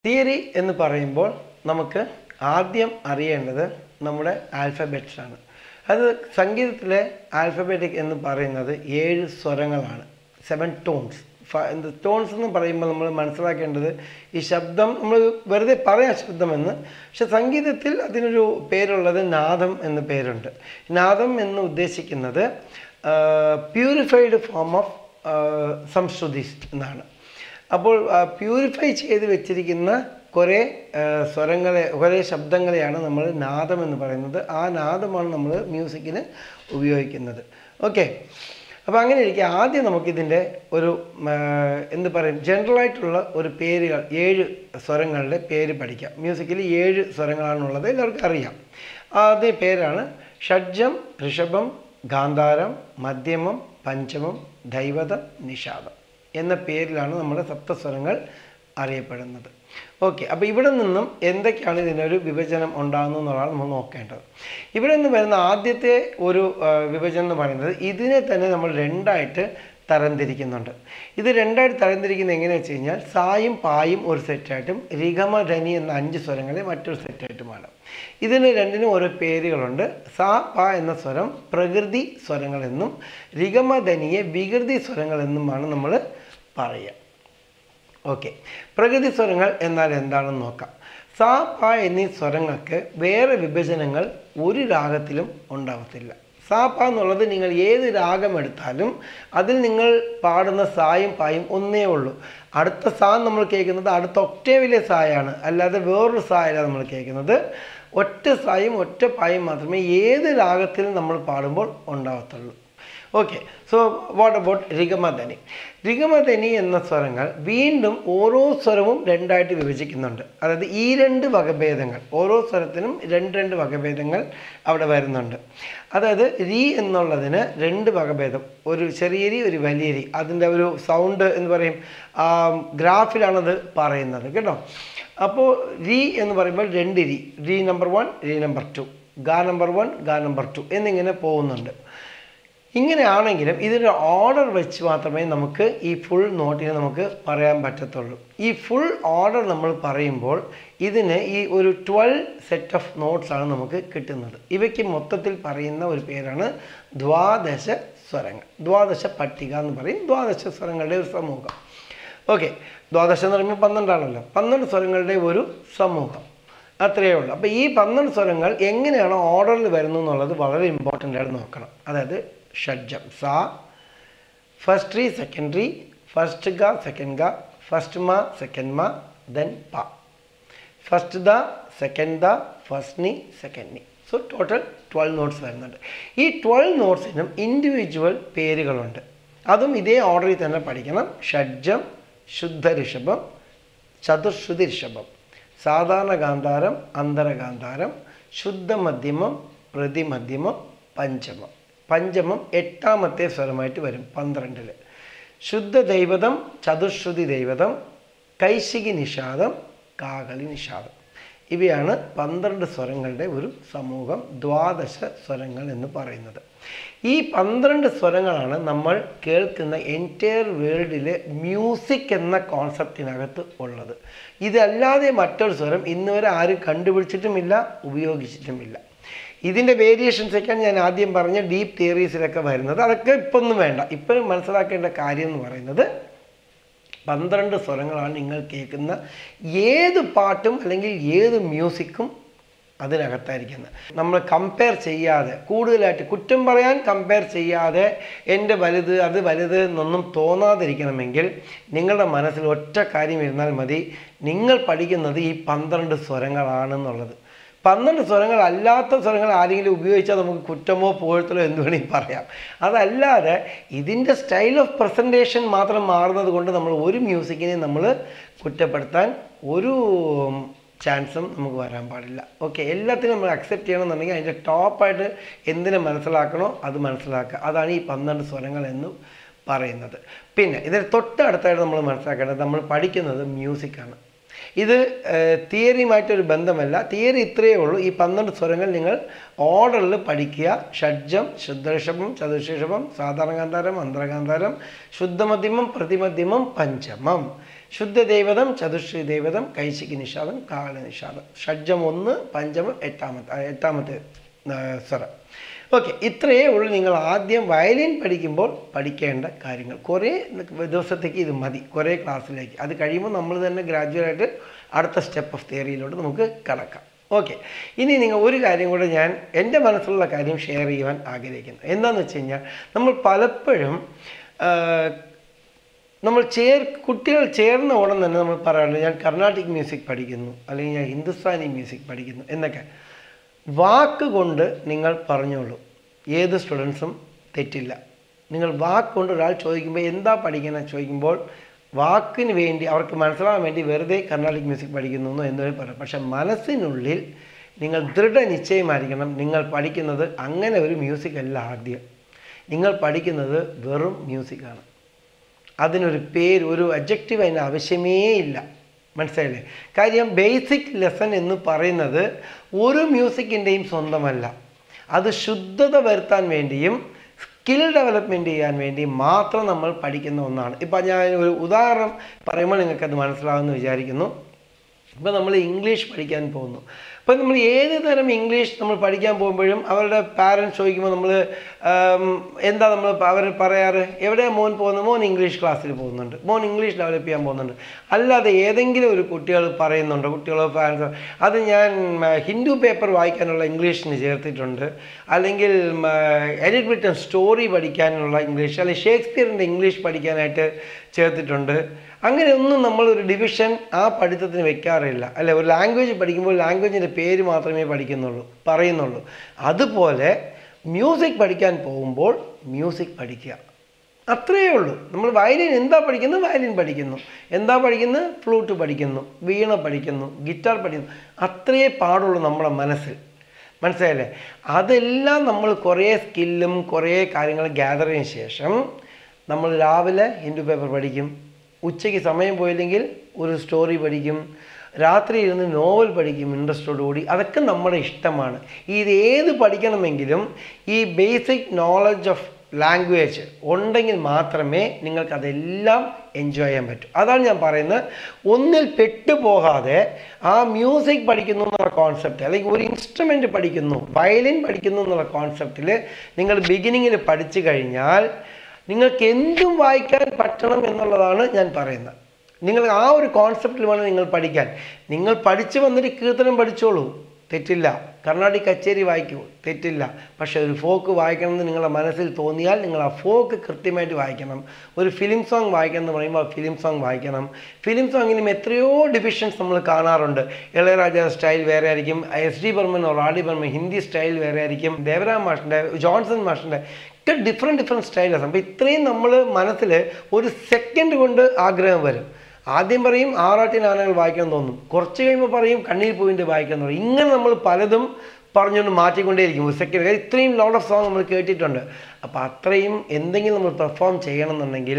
theory എന്ന് പറയുമ്പോൾ നമുക്ക് ആദ്യം അറിയേണ്ടത് നമ്മുടെ ആൽഫബറ്റ്സ് ആണ് അത് സംഗീതത്തിലെ ആൽഫബറ്റിക് എന്ന് പറയുന്നത് ഏഴ് സ്വരങ്ങളാണ് സെവൻ ടോൺസ് ടോൺസ് എന്ന് പറയുമ്പോൾ നമ്മൾ മനസ്സിലാക്കേണ്ടത് ഈ ശബ്ദം നമ്മൾ വെറുതെ പറയാം ശബ്ദമെന്ന് പക്ഷെ സംഗീതത്തിൽ അതിനൊരു പേരുള്ളത് നാദം എന്ന പേരുണ്ട് നാദം എന്ന് ഉദ്ദേശിക്കുന്നത് പ്യൂരിഫൈഡ് ഫോം ഓഫ് സംശ്രുതിസ് എന്നാണ് അപ്പോൾ പ്യൂരിഫൈ ചെയ്ത് വെച്ചിരിക്കുന്ന കുറേ ആ, സ്വരങ്ങളെ കുറേ ശബ്ദങ്ങളെയാണ് നമ്മൾ നാദം എന്ന് പറയുന്നത് ആ നാദമാണ് നമ്മൾ മ്യൂസിക്കിന് ഉപയോഗിക്കുന്നത് ഓക്കെ അപ്പോൾ അങ്ങനെ ഇരിക്കെ ആദ്യം നമുക്കിതിൻ്റെ ഒരു ആ, എന്ത് പറയും ജനറൽ ആയിട്ടുള്ള ഒരു പേരുകൾ ഏഴ് സ്വരങ്ങളുടെ പേര് പഠിക്കാം മ്യൂസിക്കിൽ ഏഴ് സ്വരങ്ങളാണുള്ളത് എല്ലാവർക്കും അറിയാം ആദ്യ പേരാണ് ഷഡ്ജം ഋഷഭം ഗാന്ധാരം മധ്യമം പഞ്ചമം ദൈവതം നിഷാദം എന്ന പേരിലാണ് നമ്മുടെ സപ്തസ്വരങ്ങൾ അറിയപ്പെടുന്നത് ഓക്കെ അപ്പോൾ ഇവിടെ നിന്നും എന്തൊക്കെയാണ് ഇതിനൊരു വിഭജനം ഉണ്ടാകുന്നത് എന്നുള്ളതാണ് നമ്മൾ നോക്കേണ്ടത് ഇവിടെ നിന്ന് വരുന്ന ആദ്യത്തെ ഒരു ആ, വിഭജനം എന്ന് പറയുന്നത് ഇതിനെ തന്നെ നമ്മൾ രണ്ടായിട്ട് തരംതിരിക്കുന്നുണ്ട് ഇത് രണ്ടായിട്ട് തരംതിരിക്കുന്നത് എങ്ങനെയാണെന്ന് വെച്ച് കഴിഞ്ഞാൽ സായും പായും ഒരു സെറ്റായിട്ടും രിഗമ ധനി എന്ന അഞ്ച് സ്വരങ്ങളെ മറ്റൊരു സെറ്റായിട്ടുമാണ് ഇതിന് രണ്ടിനും ഓരോ പേരുകളുണ്ട് സാ പ എന്ന സ്വരം പ്രകൃതി സ്വരങ്ങൾ എന്നും രിഗമ ധനിയെ വികൃതി സ്വരങ്ങൾ എന്നുമാണ് നമ്മൾ പറയുക ഓക്കെ പ്രകൃതി സ്വരങ്ങൾ എന്നാൽ എന്താണെന്ന് നോക്കാം സാ പ എന്നീ സ്വരങ്ങൾക്ക് വേറെ വിഭജനങ്ങൾ ഒരു രാഗത്തിലും ഉണ്ടാവത്തില്ല സാ പ എന്നുള്ളത് നിങ്ങൾ ഏത് രാഗം എടുത്താലും അതിൽ നിങ്ങൾ പാടുന്ന സായും പായും ഒന്നേ ഉള്ളൂ അടുത്ത സാ നമ്മൾ കേൾക്കുന്നത് അടുത്ത ഒക്ടേവിലെ സായാണ് അല്ലാതെ വേറൊരു സായല്ല നമ്മൾ കേൾക്കുന്നത് ഒറ്റ സായും ഒറ്റ പായും മാത്രമേ ഏത് രാഗത്തിലും നമ്മൾ പാടുമ്പോൾ ഉണ്ടാവത്തുള്ളൂ ഓക്കെ സോ വാട്ട് അബൌട്ട് രിഗമധനി രിഗമധനി എന്ന സ്വരങ്ങൾ വീണ്ടും ഓരോ സ്വരവും രണ്ടായിട്ട് വിഭജിക്കുന്നുണ്ട് അതായത് ഈ രണ്ട് വകഭേദങ്ങൾ ഓരോ സ്വരത്തിനും രണ്ട് രണ്ട് വകഭേദങ്ങൾ അവിടെ വരുന്നുണ്ട് അതായത് രി എന്നുള്ളതിന് രണ്ട് വകഭേദം ഒരു ചെറിയ രി ഒരു വലിയ രി അതിൻ്റെ ഒരു സൗണ്ട് എന്ന് പറയും ആ, ഗ്രാഫിലാണത് പറയുന്നത് കേട്ടോ അപ്പോൾ രി എന്ന് പറയുമ്പോൾ രണ്ട് രി രി നമ്പർ വൺ രി നമ്പർ ടു ഗാ നമ്പർ വൺ ഗാ നമ്പർ ടു എന്നിങ്ങനെ പോകുന്നുണ്ട് ഇങ്ങനെയാണെങ്കിലും ഇതിൻ്റെ ഓർഡർ വെച്ച് മാത്രമേ നമുക്ക് ഈ ഫുൾ നോട്ടിനെ നമുക്ക് പറയാൻ പറ്റത്തുള്ളൂ ഈ ഫുൾ ഓർഡർ നമ്മൾ പറയുമ്പോൾ ഇതിന് ഈ ഒരു ട്വൽവ് സെറ്റ് ഓഫ് നോട്ട്സ് ആണ് നമുക്ക് കിട്ടുന്നത് ഇവയ്ക്ക് മൊത്തത്തിൽ പറയുന്ന ഒരു പേരാണ് ദ്വാദശ സ്വരങ്ങൾ ദ്വാദശ പട്ടിക എന്ന് പറയും ദ്വാദശ സ്വരങ്ങളുടെ ഒരു സമൂഹം ഓക്കെ ദ്വാദശം എന്ന് പറയുമ്പോൾ പന്ത്രണ്ടാണല്ലോ പന്ത്രണ്ട് സ്വരങ്ങളുടെ ഒരു സമൂഹം അത്രയേ ഉള്ളൂ അപ്പോൾ ഈ പന്ത്രണ്ട് സ്വരങ്ങൾ എങ്ങനെയാണ് ഓർഡറിൽ വരുന്നത് എന്നുള്ളത് വളരെ ഇമ്പോർട്ടൻ്റ് ആയിട്ട് നോക്കണം അതായത് ഷഡ്ജം സാ ഫസ്റ്റ് റീ സെക്കൻഡ് റീ ഫസ്റ്റ് ഗ സെക്കൻഡ് ഗ ഫസ്റ്റ് മ സെക്കൻഡ് മ ദെൻ പ ഫസ്റ്റ് ദ സെക്കൻഡ് ദ ഫസ്റ്റ് നി സെക്കൻഡ് നി സോ ടോട്ടൽ ട്വൽവ് നോട്ട്സ് വരുന്നുണ്ട് ഈ ട്വൽവ് നോട്ട്സിനും ഇൻഡിവിജ്വൽ പേരുകളുണ്ട് അതും ഇതേ ഓർഡറിൽ തന്നെ പഠിക്കണം ഷഡ്ജം ശുദ്ധ ഋഷഭം ചതുർശ്രുതി ഋഷഭം സാധാരണ ഗാന്ധാരം അന്തരഗാന്ധാരം ശുദ്ധ മധ്യമം പ്രതിമധ്യമം പഞ്ചമം പഞ്ചമം എട്ടാമത്തെ സ്വരമായിട്ട് വരും പന്ത്രണ്ടിൽ ശുദ്ധ ദൈവതം ചതുശ്രുതി ദൈവതം കൈശികി നിഷാദം കാകളി നിഷാദം ഇവയാണ് പന്ത്രണ്ട് സ്വരങ്ങളുടെ ഒരു സമൂഹം ദ്വാദശ സ്വരങ്ങൾ എന്ന് പറയുന്നത് ഈ പന്ത്രണ്ട് സ്വരങ്ങളാണ് നമ്മൾ കേൾക്കുന്ന എൻറ്റയർ വേൾഡിലെ മ്യൂസിക് എന്ന കോൺസെപ്റ്റിനകത്ത് ഉള്ളത് ഇതല്ലാതെ മറ്റൊരു സ്വരം ഇന്ന് വരെ ആരും കണ്ടുപിടിച്ചിട്ടുമില്ല ഉപയോഗിച്ചിട്ടുമില്ല ഇതിൻ്റെ വേരിയേഷൻസ് ഒക്കെ ഞാൻ ആദ്യം പറഞ്ഞ ഡീപ്പ് തിയറീസിലൊക്കെ വരുന്നത് അതൊക്കെ ഇപ്പം ഒന്നും വേണ്ട ഇപ്പോഴും മനസ്സിലാക്കേണ്ട കാര്യം എന്ന് പറയുന്നത് പന്ത്രണ്ട് സ്വരങ്ങളാണ് നിങ്ങൾ കേൾക്കുന്ന ഏത് പാട്ടും അല്ലെങ്കിൽ ഏത് മ്യൂസിക്കും അതിനകത്തായിരിക്കുന്നത് നമ്മൾ കമ്പയർ ചെയ്യാതെ കൂടുതലായിട്ട് കുറ്റം പറയാൻ കമ്പയർ ചെയ്യാതെ എൻ്റെ വലുത് അത് വലുത് എന്നൊന്നും തോന്നാതിരിക്കണമെങ്കിൽ നിങ്ങളുടെ മനസ്സിൽ ഒറ്റ കാര്യം ഇരുന്നാൽ മതി നിങ്ങൾ പഠിക്കുന്നത് ഈ പന്ത്രണ്ട് സ്വരങ്ങളാണെന്നുള്ളത് പന്ത്രണ്ട് സ്വരങ്ങൾ അല്ലാത്ത സ്വരങ്ങൾ ആരെങ്കിലും ഉപയോഗിച്ചാൽ നമുക്ക് കുറ്റമോ പുകഴ്ത്തലോ എന്ത് വേണമെങ്കിൽ പറയാം അതല്ലാതെ ഇതിൻ്റെ സ്റ്റൈൽ ഓഫ് പ്രസൻറ്റേഷൻ മാത്രം മാറുന്നത് കൊണ്ട് നമ്മൾ ഒരു മ്യൂസിക്കിനെ നമ്മൾ കുറ്റപ്പെടുത്താൻ ഒരു ചാൻസും നമുക്ക് വരാൻ പാടില്ല ഓക്കെ എല്ലാത്തിനും നമ്മൾ അക്സെപ്റ്റ് ചെയ്യണമെന്നുണ്ടെങ്കിൽ അതിൻ്റെ ടോപ്പായിട്ട് എന്തിനെ മനസ്സിലാക്കണോ അത് മനസ്സിലാക്കുക അതാണ് ഈ പന്ത്രണ്ട് സ്വരങ്ങൾ എന്ന് പറയുന്നത് പിന്നെ ഇതിന് തൊട്ടടുത്തായിട്ട് നമ്മൾ മനസ്സിലാക്കേണ്ടത് നമ്മൾ പഠിക്കുന്നത് മ്യൂസിക്കാണ് ഇത് തിയറിയുമായിട്ടൊരു ബന്ധമല്ല തിയറി ഇത്രയേ ഉള്ളൂ ഈ പന്ത്രണ്ട് സ്വരങ്ങൾ നിങ്ങൾ ഓർഡറിൽ പഠിക്കുക ഷഡ്ജം ശുദ്ധഋഷഭം ചതുർഷഭം സാധാരണകാന്താരം അന്തരകാന്താരം ശുദ്ധമധ്യമം പ്രതിമധ്യമം പഞ്ചമം ശുദ്ധദൈവതം ചതുശ്രീ ദൈവതം കൈശികി നിഷാദം കാല നിഷാദം ഷഡ്ജം ഒന്ന് പഞ്ചമം എട്ടാമത്തെ ആ, എട്ടാമത്തെ ആ, സ്വരം ഓക്കെ ഇത്രയേ ഉള്ളൂ നിങ്ങൾ ആദ്യം വയലിൻ പഠിക്കുമ്പോൾ പഠിക്കേണ്ട കാര്യങ്ങൾ കുറേ ദിവസത്തേക്ക് ഇത് മതി കുറേ ക്ലാസ്സിലേക്ക് അത് കഴിയുമ്പോൾ നമ്മൾ തന്നെ ഗ്രാജുവലായിട്ട് അടുത്ത സ്റ്റെപ്പ് ഓഫ് തിയറിയിലോട്ട് നമുക്ക് കടക്കാം ഓക്കെ ഇനി നിങ്ങൾ ഒരു കാര്യം കൂടെ ഞാൻ എൻ്റെ മനസ്സിലുള്ള കാര്യം ഷെയർ ചെയ്യുവാൻ ആഗ്രഹിക്കുന്നു എന്താണെന്ന് വെച്ച് കഴിഞ്ഞാൽ നമ്മൾ പലപ്പോഴും ആ, നമ്മൾ ചേർ കുട്ടികൾ ചേർന്ന ഉടൻ തന്നെ നമ്മൾ പറയാറുണ്ട് ഞാൻ കർണാട്ടിക് മ്യൂസിക് പഠിക്കുന്നു അല്ലെങ്കിൽ ഞാൻ ഹിന്ദുസ്ഥാനി മ്യൂസിക് പഠിക്കുന്നു എന്നൊക്കെ വാക്ക് കൊണ്ട് നിങ്ങൾ പറഞ്ഞോളൂ ഏത് സ്റ്റുഡൻസും തെറ്റില്ല നിങ്ങൾ വാക്ക് കൊണ്ട് ഒരാൾ ചോദിക്കുമ്പോൾ എന്താ പഠിക്കുന്നത് ചോദിക്കുമ്പോൾ വാക്കിന് വേണ്ടി അവർക്ക് മനസ്സിലാവാൻ വേണ്ടി വെറുതെ കർണാടിക് മ്യൂസിക് പഠിക്കുന്നു എന്ന് എന്നൊരു പറയാം പക്ഷെ മനസ്സിനുള്ളിൽ നിങ്ങൾ ദൃഢനിശ്ചയമായിരിക്കണം നിങ്ങൾ പഠിക്കുന്നത് അങ്ങനെ ഒരു മ്യൂസിക് അല്ല ആദ്യം നിങ്ങൾ പഠിക്കുന്നത് വെറും മ്യൂസിക്കാണ് അതിനൊരു പേര് ഒരു അബ്ജക്റ്റീവ് അതിന് ആവശ്യമേ ഇല്ല മനസ്സിലായില്ലേ കാര്യം ബേസിക് ലെസൺ എന്ന് പറയുന്നത് ഒരു മ്യൂസിക്കിൻ്റെയും സ്വന്തമല്ല അത് ശുദ്ധത വരുത്താൻ വേണ്ടിയും സ്കിൽ ഡെവലപ്മെൻറ്റ് ചെയ്യാൻ വേണ്ടി മാത്രം നമ്മൾ പഠിക്കുന്ന ഒന്നാണ് ഇപ്പം ഞാൻ ഒരു ഉദാഹരണം പറയുമ്പോൾ നിങ്ങൾക്കത് മനസ്സിലാവുമെന്ന് വിചാരിക്കുന്നു ഇപ്പോൾ നമ്മൾ ഇംഗ്ലീഷ് പഠിക്കാൻ പോകുന്നു അപ്പോൾ നമ്മൾ ഏത് തരം ഇംഗ്ലീഷ് നമ്മൾ പഠിക്കാൻ പോകുമ്പോഴും അവരുടെ പാരൻസ് ചോദിക്കുമ്പോൾ നമ്മൾ എന്താ നമ്മൾ അവർ പറയാറ് എവിടെയാണ് മോൻ പോകുന്നത് മോൻ ഇംഗ്ലീഷ് ക്ലാസ്സിൽ പോകുന്നുണ്ട് മോൻ ഇംഗ്ലീഷ് ഡെവലപ്പ് ചെയ്യാൻ പോകുന്നുണ്ട് അല്ലാതെ ഏതെങ്കിലും ഒരു കുട്ടികൾ പറയുന്നുണ്ടോ കുട്ടികളോ പാരൻസോ അത് ഞാൻ മ, ഹിന്ദു പേപ്പർ വായിക്കാനുള്ള ഇംഗ്ലീഷിന് ചേർത്തിട്ടുണ്ട് അല്ലെങ്കിൽ എഡിറ്റ് ബ്രിട്ടൻ സ്റ്റോറി പഠിക്കാനുള്ള ഇംഗ്ലീഷ് അല്ലെങ്കിൽ ഷേക്സ്പിയറിൻ്റെ ഇംഗ്ലീഷ് പഠിക്കാനായിട്ട് ചേർത്തിട്ടുണ്ട് അങ്ങനെയൊന്നും നമ്മളൊരു ഡിവിഷൻ ആ പഠിത്തത്തിന് വെക്കാറില്ല അല്ലെ ഒരു ലാംഗ്വേജ് പഠിക്കുമ്പോൾ ലാംഗ്വേജിൻ്റെ പേര് മാത്രമേ പഠിക്കുന്നുള്ളൂ പറയുന്നുള്ളൂ അതുപോലെ മ്യൂസിക് പഠിക്കാൻ പോകുമ്പോൾ മ്യൂസിക് പഠിക്കുക അത്രയേ ഉള്ളൂ നമ്മൾ വയലിൻ എന്താ പഠിക്കുന്നത് വയലിൻ പഠിക്കുന്നു എന്താ പഠിക്കുന്നത് ഫ്ലൂട്ട് പഠിക്കുന്നു വീണ പഠിക്കുന്നു ഗിറ്റാർ പഠിക്കുന്നു അത്രയേ പാടുള്ളൂ നമ്മുടെ മനസ്സിൽ മനസ്സിലായില്ലേ അതെല്ലാം നമ്മൾ കുറേ സ്കില്ലും കുറേ കാര്യങ്ങൾ ഗ്യാദർ ചെയ്തതിന് ശേഷം നമ്മൾ രാവിലെ ഹിന്ദു പേപ്പർ പഠിക്കും ഉച്ചയ്ക്ക് സമയം പോയില്ലെങ്കിൽ ഒരു സ്റ്റോറി പഠിക്കും രാത്രി ഇരുന്ന് നോവൽ പഠിക്കും ഇൻട്രസ്റ്റോടുകൂടി അതൊക്കെ നമ്മുടെ ഇഷ്ടമാണ് ഇത് ഏത് പഠിക്കണമെങ്കിലും ഈ ബേസിക് നോളജ് ഓഫ് ലാംഗ്വേജ് ഉണ്ടെങ്കിൽ മാത്രമേ നിങ്ങൾക്ക് അതെല്ലാം എൻജോയ് ചെയ്യാൻ പറ്റൂ അതാണ് ഞാൻ പറയുന്നത് ഒന്നിൽ പെട്ടുപോകാതെ ആ മ്യൂസിക് പഠിക്കുന്നു എന്നുള്ള കോൺസെപ്റ്റ് അല്ലെങ്കിൽ ഒരു ഇൻസ്ട്രുമെൻ്റ് പഠിക്കുന്നു വയലിൻ പഠിക്കുന്നു എന്നുള്ള കോൺസെപ്റ്റിൽ നിങ്ങൾ ബിഗിനിങ്ങിൽ പഠിച്ചു കഴിഞ്ഞാൽ നിങ്ങൾക്ക് എന്തും വായിക്കാൻ പറ്റണം എന്നുള്ളതാണ് ഞാൻ പറയുന്നത് നിങ്ങൾ ആ ഒരു കോൺസെപ്റ്റിൽ വേണം നിങ്ങൾ പഠിക്കാൻ നിങ്ങൾ പഠിച്ചു വന്നിട്ട് കീർത്തനം പഠിച്ചോളൂ തെറ്റില്ല കർണാടിക് കച്ചേരി വായിക്കൂ തെറ്റില്ല പക്ഷേ ഒരു ഫോക്ക് വായിക്കണമെന്ന് നിങ്ങളുടെ മനസ്സിൽ തോന്നിയാൽ നിങ്ങൾ ആ ഫോക്ക് കൃത്യമായിട്ട് വായിക്കണം ഒരു ഫിലിം സോങ് വായിക്കണം എന്ന് പറയുമ്പോൾ ഫിലിം സോങ് വായിക്കണം ഫിലിം സോങ്ങിനും എത്രയോ ഡിവിഷൻസ് നമ്മൾ കാണാറുണ്ട് ഇളയരാജ സ്റ്റൈൽ വേറെ ആയിരിക്കും S D Burman or R D Burman Hindi style വേറെ ആയിരിക്കും ദേവരാം മാഷിൻ്റെ ജോൺസൺ മാഷിൻ്റെ ഒക്കെ ഡിഫറെൻറ്റ് ഡിഫറെൻറ്റ് സ്റ്റൈലാണ് അപ്പോൾ ഇത്രയും നമ്മൾ മനസ്സിൽ ഒരു സെക്കൻഡ് കൊണ്ട് ആഗ്രഹം വരും ആദ്യം പറയും ആറാട്ടിന് ആനകൾ വായിക്കാൻ തോന്നും കുറച്ച് കഴിയുമ്പോൾ പറയും കണ്ണീർ പൂവിൻ്റെ വായിക്കാൻ തോന്നും ഇങ്ങനെ നമ്മൾ പലതും പറഞ്ഞുകൊണ്ട് മാറ്റിക്കൊണ്ടേയിരിക്കും ഒരു സെക്കൻഡ് കാര്യം ഇത്രയും ലോഡ് ഓഫ് സോങ് നമ്മൾ കേട്ടിട്ടുണ്ട് അപ്പോൾ അത്രയും എന്തെങ്കിലും നമ്മൾ പെർഫോം ചെയ്യണമെന്നുണ്ടെങ്കിൽ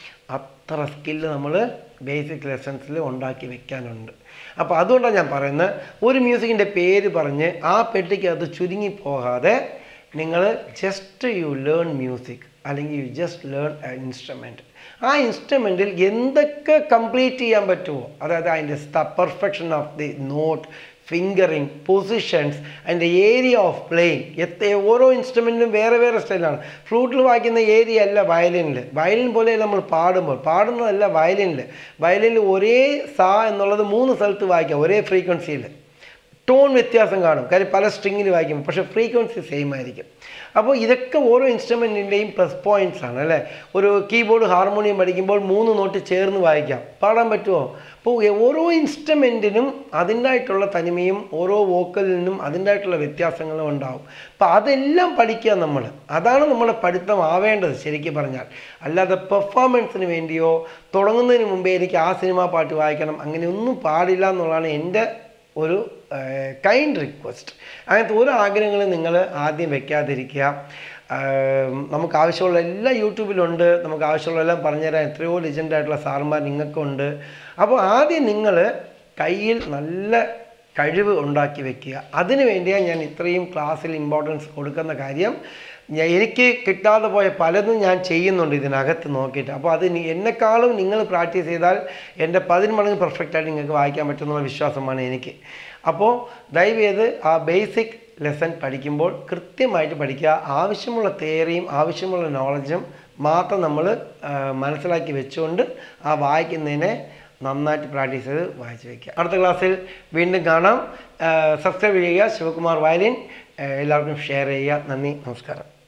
അത്ര സ്കില്ല് നമ്മൾ ബേസിക് ലെസൺസിൽ ഉണ്ടാക്കി വെക്കാനുണ്ട് അപ്പോൾ അതുകൊണ്ടാണ് ഞാൻ പറയുന്നത് ഒരു മ്യൂസിക്കിൻ്റെ പേര് പറഞ്ഞ് ആ പെട്ടിക്കകത്ത് ചുരുങ്ങി പോകാതെ നിങ്ങൾ ജസ്റ്റ് യു ലേൺ മ്യൂസിക് അല്ലെങ്കിൽ യു ജസ്റ്റ് ലേൺ ഇൻസ്ട്രുമെൻറ്റ് ആ ഇൻസ്ട്രുമെൻറ്റിൽ എന്തൊക്കെ കംപ്ലീറ്റ് ചെയ്യാൻ പറ്റുമോ അതായത് അതിൻ്റെ perfection of the note fingering positions അതിൻ്റെ ഏരിയ ഓഫ് പ്ലേയിങ് എത്ര ഓരോ ഇൻസ്ട്രുമെൻറ്റിനും വേറെ വേറെ സ്റ്റൈലാണ് ഫ്ലൂട്ടിൽ വായിക്കുന്ന ഏരിയ അല്ല വയലിനിൽ വയലിൻ പോലെ നമ്മൾ പാടുമ്പോൾ പാടുന്നതല്ല വയലിനിൽ വയലിനിൽ ഒരേ സാ എന്നുള്ളത് മൂന്ന് സ്ഥലത്ത് വായിക്കാം ഒരേ ഫ്രീക്വൻസിയിൽ ടോൺ വ്യത്യാസം കാണും കാര്യം പല സ്ട്രിങ്ങിൽ വായിക്കും പക്ഷേ ഫ്രീക്വൻസി സെയിം ആയിരിക്കും അപ്പോൾ ഇതൊക്കെ ഓരോ ഇൻസ്ട്രുമെൻറ്റിൻ്റെയും പ്ലസ് പോയിൻറ്റ്സ് ആണ് അല്ലേ ഒരു കീബോർഡ് ഹാർമോണിയം പഠിക്കുമ്പോൾ മൂന്ന് നോട്ട് ചേർന്ന് വായിക്കാം പാടാൻ പറ്റുമോ അപ്പോൾ ഓരോ ഇൻസ്ട്രുമെൻറ്റിനും അതിൻ്റെതായിട്ടുള്ള തനിമയും ഓരോ വോക്കലിനും അതിൻ്റെതായിട്ടുള്ള വ്യത്യാസങ്ങളും ഉണ്ടാവും അപ്പോൾ അതെല്ലാം പഠിക്കുക നമ്മൾ അതാണ് നമ്മുടെ പഠിത്തം ആവേണ്ടത് ശരിക്കും പറഞ്ഞാൽ അല്ലാതെ പെർഫോമൻസിന് വേണ്ടിയോ തുടങ്ങുന്നതിന് മുമ്പേ എനിക്ക് ആ സിനിമാ പാട്ട് വായിക്കണം അങ്ങനെയൊന്നും പാടില്ല എന്നുള്ളതാണ് എൻ്റെ ഒരു കൈൻഡ് റിക്വസ്റ്റ് അങ്ങനത്തെ ഒരു ആഗ്രഹങ്ങളും നിങ്ങൾ ആദ്യം വെക്കാതിരിക്കുക ആം, നമുക്ക് ആവശ്യമുള്ള എല്ലാ യൂട്യൂബിലുണ്ട് നമുക്ക് ആവശ്യമുള്ള എല്ലാം പറഞ്ഞുതരാൻ എത്രയോ ലിജൻഡായിട്ടുള്ള സാറുമാർ നിങ്ങൾക്കുണ്ട് അപ്പോൾ ആദ്യം നിങ്ങൾ കയ്യിൽ നല്ല കഴിവ് ഉണ്ടാക്കി വെക്കുക അതിനു വേണ്ടിയാണ് ഞാൻ ഇത്രയും ക്ലാസ്സിൽ ഇമ്പോർട്ടൻസ് കൊടുക്കുന്ന കാര്യം ഞാൻ എനിക്ക് കിട്ടാതെ പോയ പലതും ഞാൻ ചെയ്യുന്നുണ്ട് ഇതിനകത്ത് നോക്കിയിട്ട് അപ്പോൾ അത് നി- എന്നെക്കാളും നിങ്ങൾ പ്രാക്ടീസ് ചെയ്താൽ എൻ്റെ പതിന് മടങ്ങ് പെർഫെക്റ്റ് ആയിട്ട് നിങ്ങൾക്ക് വായിക്കാൻ പറ്റുമെന്നുള്ള വിശ്വാസമാണ് എനിക്ക് അപ്പോൾ ദയവ് ചെയ്ത് ആ ബേസിക് ലെസൺ പഠിക്കുമ്പോൾ കൃത്യമായിട്ട് പഠിക്കുക ആവശ്യമുള്ള തിയറിയും ആവശ്യമുള്ള നോളജും മാത്രം നമ്മൾ മനസ്സിലാക്കി വെച്ചുകൊണ്ട് ആ വായിക്കുന്നതിനെ നന്നായിട്ട് പ്രാക്ടീസ് ചെയ്ത് വായിച്ച് വയ്ക്കുക അടുത്ത ക്ലാസ്സിൽ വീണ്ടും കാണാം സബ്സ്ക്രൈബ് ചെയ്യുക ശിവകുമാർ വയലിൻ എല്ലാവർക്കും ഷെയർ ചെയ്യുക നന്ദി നമസ്കാരം